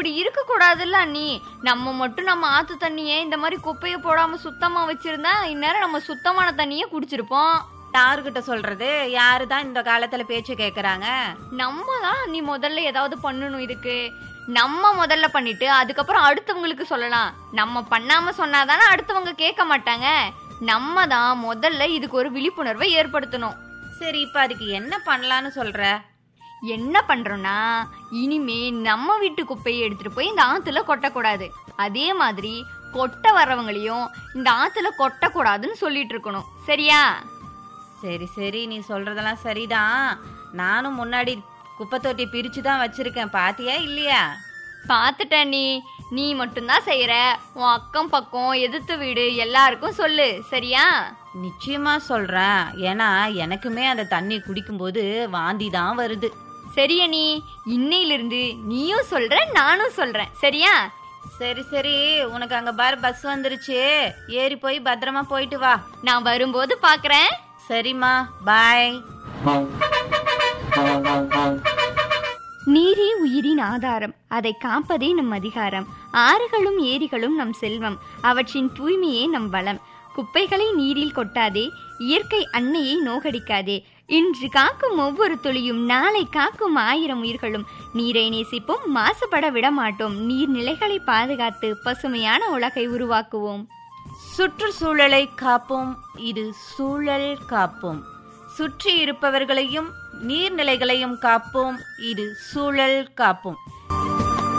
இப்படி இருக்க கூடாதுல்ல நீ நம்ம மட்டும் நம்ம ஆத்து தண்ணியே இந்த மாதிரி குப்பையை போடாம சுத்தமா வச்சிருந்தா இந்நேரம் நம்ம சுத்தமான தண்ணியே குடிச்சிருப்போம் யாருகிட்ட சொல்றது யாரு தான் இந்த காலத்துல பேச்சு கேக்குறாங்க நம்ம தான் நீ முதல்ல ஏதாவது பண்ணணும் இதுக்கு நம்ம முதல்ல பண்ணிட்டு அதுக்கப்புறம் அடுத்தவங்களுக்கு சொல்லலாம் நம்ம பண்ணாம சொன்னாதானே அடுத்தவங்க கேட்க மாட்டாங்க நம்ம தான் முதல்ல இதுக்கு ஒரு விழிப்புணர்வை ஏற்படுத்தணும் சரி இப்ப அதுக்கு என்ன பண்ணலான்னு சொல்ற என்ன பண்றோம்னா இனிமே நம்ம வீட்டு குப்பையை எடுத்துட்டு போய் இந்த ஆத்துல கொட்டக்கூடாது அதே மாதிரி கொட்ட வர்றவங்களையும் இந்த ஆத்துல கொட்டக்கூடாதுன்னு சொல்லிட்டு இருக்கணும் சரியா சரி சரி நீ சொல்றதெல்லாம் சரிதான் நானும் முன்னாடி குப்பை தொட்டி பிரிச்சு தான் வச்சிருக்கேன் பாத்தியா இல்லையா பார்த்துட்ட நீ நீ மட்டும்தான் செய்யற உன் அக்கம் பக்கம் எதிர்த்து வீடு எல்லாருக்கும் சொல்லு சரியா நிச்சயமா சொல்றேன் ஏன்னா எனக்குமே அந்த தண்ணி குடிக்கும்போது வாந்தி தான் வருது சரிய நீ இன்னையிலிருந்து நீயும் சொல்ற நானும் சொல்றேன் சரியா சரி சரி உனக்கு அங்க பாரு பஸ் வந்துருச்சு ஏறி போய் பத்திரமா போயிட்டு வா நான் வரும்போது பாக்குறேன் சரிம்மா பாய் நீரே உயிரின் ஆதாரம் அதை காப்பதே நம் அதிகாரம் ஆறுகளும் ஏரிகளும் நம் செல்வம் அவற்றின் தூய்மையே நம் வளம் குப்பைகளை நீரில் கொட்டாதே இயற்கை அன்னையை நோகடிக்காதே இன்று காக்கும் ஒவ்வொரு துளியும் நாளை காக்கும் ஆயிரம் உயிர்களும் நீரை நேசிப்போம் மாசுபட விட மாட்டோம் நீர்நிலைகளை பாதுகாத்து பசுமையான உலகை உருவாக்குவோம் சுற்றுச்சூழலை காப்போம் இது சூழல் காப்போம் சுற்றி இருப்பவர்களையும் நீர்நிலைகளையும் காப்போம் இது சூழல் காப்போம்